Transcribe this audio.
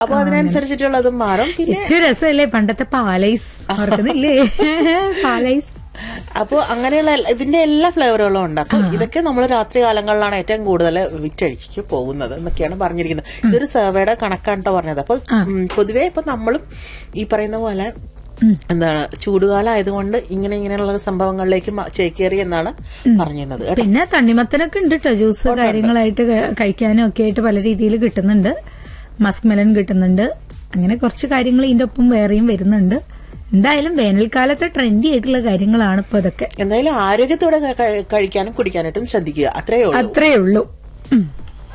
അപ്പൊ അതിനനുസരിച്ചിട്ടുള്ളതും മാറും പിന്നെ ഏറ്റവും രസമല്ലേ പണ്ടത്തെ പാലൈസ് ഓർക്കുന്നില്ലേ പാലൈസ് അപ്പോൾ അങ്ങനെയുള്ള എല്ലാ- ഇതിന്റെ എല്ലാ ഫ്ലേവറുകളും ഉണ്ട് അപ്പൊ ഇതൊക്കെ നമ്മൾ രാത്രി കാലങ്ങളിലാണ് ഏറ്റവും കൂടുതൽ വിറ്റഴിക്ക് പോകുന്നത് എന്നൊക്കെയാണ് പറഞ്ഞിരിക്കുന്നത് ഇതൊരു സർവേയുടെ കണക്കാണ് ട്ടോ പറഞ്ഞത് അപ്പൊ ഉം, പൊതുവേ ഇപ്പൊ നമ്മളും ഈ പറയുന്ന പോലെ എന്താണ് ചൂടുകാലം ആയതുകൊണ്ട് ഇങ്ങനെ ഇങ്ങനെയുള്ള സംഭവങ്ങളിലേക്ക് മ- ചേക്കേറി എന്നാണ് പറഞ്ഞിരുന്നത് കേട്ടോ. പിന്നെ തണ്ണിമത്തനൊക്കെ ഉണ്ട് കേട്ടോ ജ്യൂസ് കാര്യങ്ങളായിട്ട് ക- കഴിക്കാനും ഒക്കെ ആയിട്ട് പല രീതിയിൽ കിട്ടുന്നുണ്ട് മസ്ക് മെലൻ കിട്ടുന്നുണ്ട് അങ്ങനെ കുറച്ച് കാര്യങ്ങൾ ഇതിന്റെ ഒപ്പം വേറെയും വരുന്നുണ്ട് എന്തായാലും വേനൽക്കാലത്തെ ട്രെൻഡി ആയിട്ടുള്ള കാര്യങ്ങളാണ് ഇപ്പൊ ഇതൊക്കെ എന്തായാലും ആരോഗ്യത്തോടെ ക- ക- കഴിക്കാനും കുടിക്കാനായിട്ടും ശ്രദ്ധിക്കുക അത്രയേ ഉള്ളൂ അത്രേ ഉള്ളൂ ഉം.